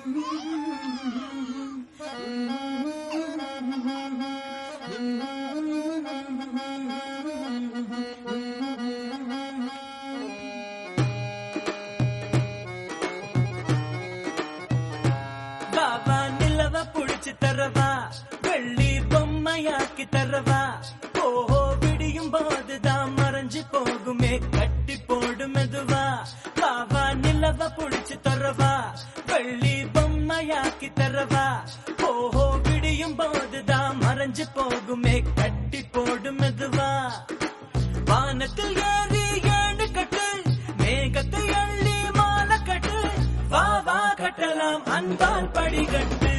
பாபா நிலவ புடிச்சு தரவா வெள்ளி பொம்மையாக்கி தரவா ஓஹோ விடியும் போதுதான் மறைஞ்சு போகுமே கட்டி போடு மெதுவா பாபா நிலவ புடிச்சு தரவா வெள்ளி பொம்மையாக்கி தரவா ஓஹோ விடியும் போதுதான் மறைஞ்சு போகுமே கட்டி போடு மெதுவா வானத்தில் ஏறி ஏழு கட்டு மேகத்தை அள்ளி மாலை கட்டு வா வா கட்டலாம் அன்பால் படிகட்டு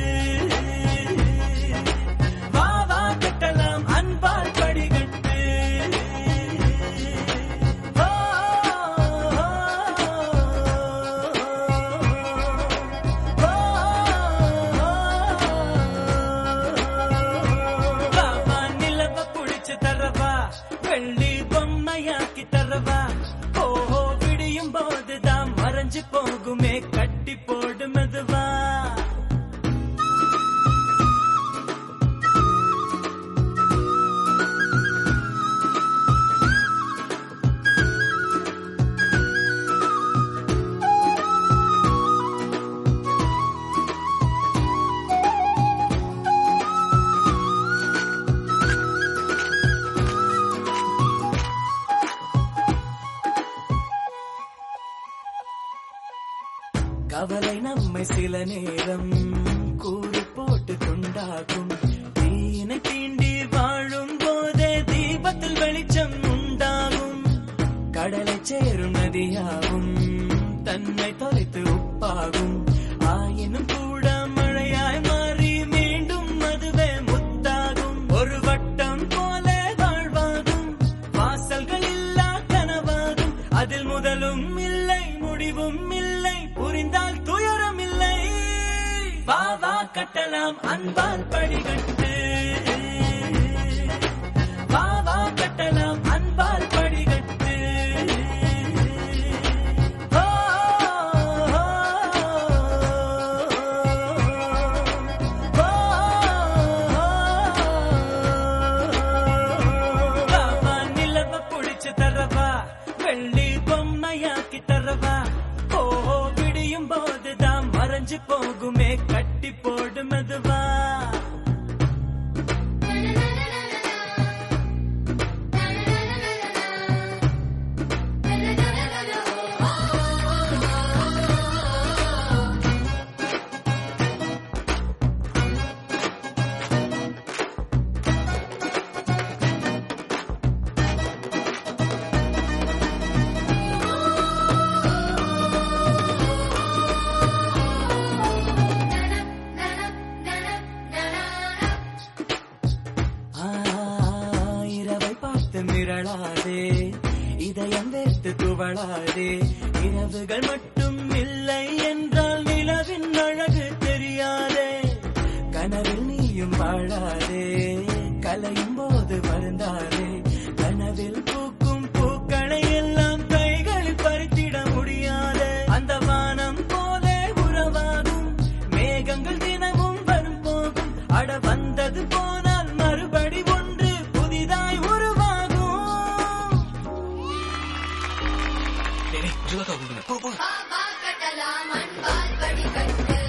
வா வா கட்டலாம் அன்பால் படிகட்டு ஓ, ஓ, பாபா நிலவ புடிச்சு தரவா வெள்ளி பொம்மையாக்கி தரவா ஓஹோ விடியும் போதுதான் மறைஞ்சு போகுமே கட்டி போடு மெதுவா கவலை நம்மை சில நேரம் கூறி போட்டு கொண்டாகும் தீனை தீண்டி வாழும் போதே தீபத்தில் வெளிச்சம் உண்டாகும் கடலை சேரும் நதியாகும் தன்னை தொலைத்து உப்பாகும் ஆயினும் கூட மழையாய் மாறி மீண்டும் அதுவே முத்தாகும் ஒரு வட்டம் போல வாழ்வாகும் வாசல்கள் இல்லா கனவாகும் அதில் முதலும் இல்லை முடிவும் இல்லை புரிந்தால் துயரம் இல்லை வா வா கட்டலாம் அன்பால் படிகட்டு வா வா கட்டலாம் அன்பால் படிகட்டு ஓ, ஓ, ஓ, பாபா நிலவ புடிச்சு தரவா வெள்ளி பொம்மையாக்கி தரவா ஓஹோ விடியும் போதுதான் மறைஞ்சு போகுமே கட்டி போடு மெதுவா ஆ, இரவை பார்த்து மிரளாதே இதயம் வேர்த்து துவளாதே இரவுகள் மட்டும் இல்லை என்றால் நிலவின் அழகு தெரியாதே கனவில் நீயும் வாழாதே கலையும் போது வருந்தாதே கனவில் பூக்கும் பூக்களை எல்லாம் கைகளில் பறித்திட முடியாதே அந்த வானம் போலே உறவாகும் மேகங்கள் தினமும் வரும் போகும் அட வந்தது போனால் மறுபடி ஒன்று புதிதாய் உருவாகும் டேய், டேய், ஜுவக்கா கொடுங்க போ போ பாபா கட்டலாம் அன்பால் படிக்கட்டு